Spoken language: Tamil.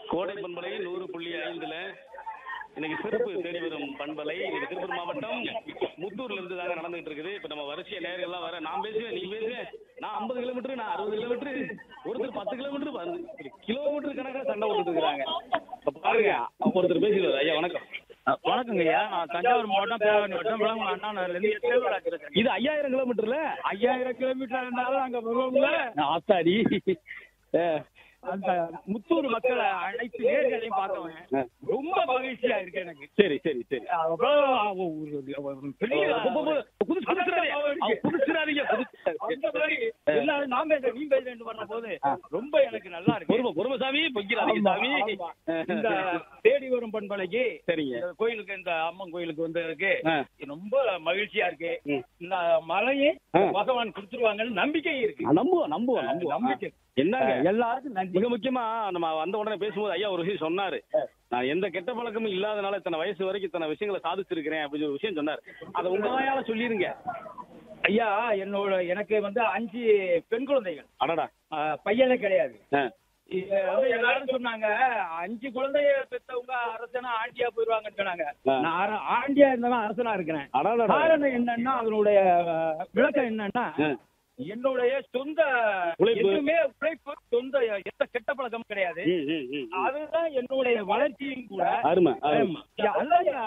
கோடை பண்பலை நூறு புள்ளி ஐந்துல இன்னைக்கு சிறப்பு தேடி வரும் பண்பலை இன்னைக்கு திருப்பூர் மாவட்டம் முத்தூர்ல இருந்து தாங்க நடந்துகிட்டு இருக்குது இப்ப நம்ம வரிசைய நேர்கள்லாம் வர நான் பேசுவேன் நீ பேசுவேன் நான் ஐம்பது கிலோமீட்டர் நான் அறுபது கிலோமீட்டர் ஒருத்தர் பத்து கிலோமீட்டர் கிலோமீட்டர் கணக்கா சண்டை போட்டுட்டு இருக்காங்க இப்ப பாருங்க ஒருத்தர் பேசுகிறார் ஐயா வணக்கம் வணக்கங்க ஐயா நான் தஞ்சாவூர் மாவட்டம் பேரணி வட்டம் விளம்பரம் அண்ணா நகர்லேருந்து எஸ்ஏவராஜ் இருக்கேன் இது ஐயாயிரம் கிலோமீட்டர்ல ஐயாயிரம் கிலோமீட்டர் இருந்தாலும் அங்க வருவோம்ல ஆத்தாடி ஆ, அந்த முத்தூர் மக்களை அனைத்து நேர்களையும் பார்த்தவன் ஆ. ரொம்ப மகிழ்ச்சியா இருக்கு எனக்கு சரி சரி சரி அவ்வளவு ஒரு- ஒரு பெரிய பு- பு- பு- புதுசு புதுசுறாதீங்க. அவங்க புதுசுறாதீங்க, அந்த மாதிரி புதுசு. எல்லாரும் நான் பேசுறேன் நீ பேசுறேன் பண்ண போது ரொம்ப எனக்கு நல்லா இருக்கு பொறுமை பொறுமை சாமி பொய்க்கிறாதீங்க ஆமா, சாமி ஆமா. இந்த தேடி வரும் பண்பலைக்கு சரிங்க இந்த கோயிலுக்கு இந்த அம்மன் கோயிலுக்கு வந்ததுக்கு ஆ. ரொம்ப மகிழ்ச்சியா இருக்கு ம். இந்த மலையை ஆ. பகவான் கொடுத்துருவாங்கன்னு நம்பிக்கை இருக்கு ஆ, நம்புவோம் நம்புவோம் நம்புவோம் நம்பிக்கை. என்னங்க எல்லாருக்கும் நன்றி மிக முக்கியமா நம்ம வந்த உடனே பேசும்போது ஐயா ஒரு விஷயம் சொன்னாரு நான் எந்த கெட்ட பழக்கமும் இல்லாதனால இத்தனை வயசு வரைக்கும் இத்தனை விஷயங்களை சாதிச்சிருக்கிறேன் அப்படின்னு ஒரு விஷயம் சொன்னாரு அதை உங்க வாயால சொல்லிருங்க ஐயா என்னோட எனக்கு வந்து அஞ்சு பெண் குழந்தைகள் அடடா ஆ, பையனே கிடையாது ஆ, இது வந்து எல்லாரும் சொன்னாங்க அஞ்சு குழந்தைய பெத்தவங்க அரசனா ஆண்டியா போயிருவாங்கன்னு சொன்னாங்க ஆ. நான் அர- ஆண்டியா இருந்தாலும் அரசனா இருக்கிறேன் அடடடா. காரணம் என்னன்னா அதனுடைய அஹ், விளக்கம் என்னன்னா ஆ. என்னுடைய சொந்த உழைப்பு. எதுவுமே உழைப்பு சொந்த எந்த கெட்ட பழக்கம் கிடையாது ம், ம், ம், ம். அதுதான் என்னுடைய வளர்ச்சியும் கூட அருமை அருமை ஆமா. அதான்